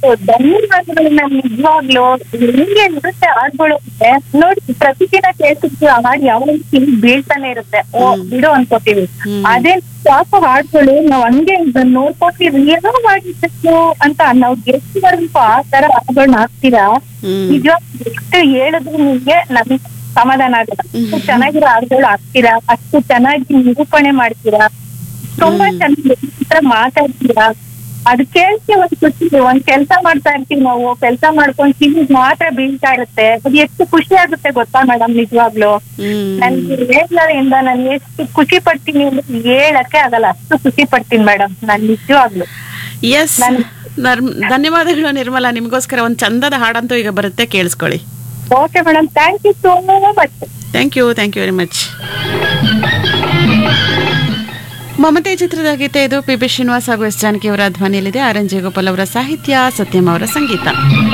ಧನ್ಯವಾದಗಳನ್ನ ನಿಜವಾಗ್ಲು ಹಿಂಗೆ ಇರುತ್ತೆ ಹಾಡ್ಗಳು ಅಂದ್ರೆ ನೋಡಿ ಪ್ರತಿದಿನ ಕೇಳ್ತಿರ್ತೀವಿ ಆ ಹಾಡು ಯಾವ ಕಿವಿ ಬೀಳ್ತಾನೆ ಇರುತ್ತೆ ಓ ಬಿಡು ಅನ್ಕೋತೀವಿ ಹ್ಮ್. ಅದೇ ಸಾಕು ಹಾಡುಗಳು ನಾವ್ ಹಂಗೆ ಇದನ್ನ ನೋಡ್ಕೊತೀವಿ ಏನೋ ಮಾಡಿರ್ಬೇಕು ಅಂತ ನಾವು ಗೆಸ್ಟ್ವರೆಗೂ ಆ ತರ ಹಾಡುಗಳನ್ನ ಹಾಕ್ತೀರಾ ಹ್ಮ್ ನಿಜವಾಗ್ಲೂ ಎಷ್ಟು ಹೇಳಿದ್ರು ನಿಮ್ಗೆ ನಮಗೆ ಸಮಾಧಾನ ಆಗಲ್ಲ ಅಷ್ಟು ಚೆನ್ನಾಗಿರೋ ಹಾಡುಗಳು ಹಾಕ್ತೀರಾ ಅಷ್ಟು ಚೆನ್ನಾಗಿ ನಿರೂಪಣೆ ಮಾಡ್ತೀರಾ ತುಂಬಾ ಚೆನ್ನಾಗಿ ಹತ್ರ ಮಾತಾಡ್ತೀರಾ ಅದು ಕೇಳ್ತಿ ಒಂದ್ ಖುಷಿ ಒಂದ್ ಕೆಲ್ಸ ಮಾಡ್ತಾ ಇರ್ತೀವಿ ನಾವು ಕೆಲ್ಸ ಮಾಡ್ಕೊಂಡ್ ಕಿವಿ ಮಾತ್ರ ಬೀಳ್ತಾ ಇರುತ್ತೆ ಅದು ಎಷ್ಟು ಖುಷಿ ಆಗುತ್ತೆ ಗೊತ್ತಾ ಮೇಡಮ್ ನಿಜವಾಗ್ಲು ಹ್ಮ್ ನನ್ಗೆ ಹೇಳೋದ್ರಿಂದ ನಾನು ಎಷ್ಟು ಖುಷಿ ಪಡ್ತೀನಿ ಅಂದ್ರೆ ಹೇಳಕ್ಕೆ ಆಗಲ್ಲ ಅಷ್ಟು ಖುಷಿ ಪಡ್ತೀನಿ ಮೇಡಮ್ ನಾನ್ ನಿಜವಾಗ್ಲು ಎಸ್ ಧನ್ಯವಾದಗಳು ನಿರ್ಮಲಾ ನಿಮಗೋಸ್ಕರ ಒಂದು ಚಂದದ ಹಾಡಂತೂ ಈಗ ಬರುತ್ತೆ ಕೇಳಿಸ್ಕೊಳ್ಳಿ okay madam thank you so much thank you thank you very much Mamathe ಚಿತ್ರದ ಗೀತೆ ಇದು ಪಿ ಬಿ ಶ್ರೀನಿವಾಸ್ ಹಾಗೂ ಎಸ್ ಜಾನಕಿ ಅವರ ಧ್ವನಿಯಲ್ಲಿದೆ ಆರ್ ಎನ್ ಜಯಗೋಪಾಲ್ ಅವರ ಸಾಹಿತ್ಯ ಸತ್ಯಂ ಅವರ ಸಂಗೀತ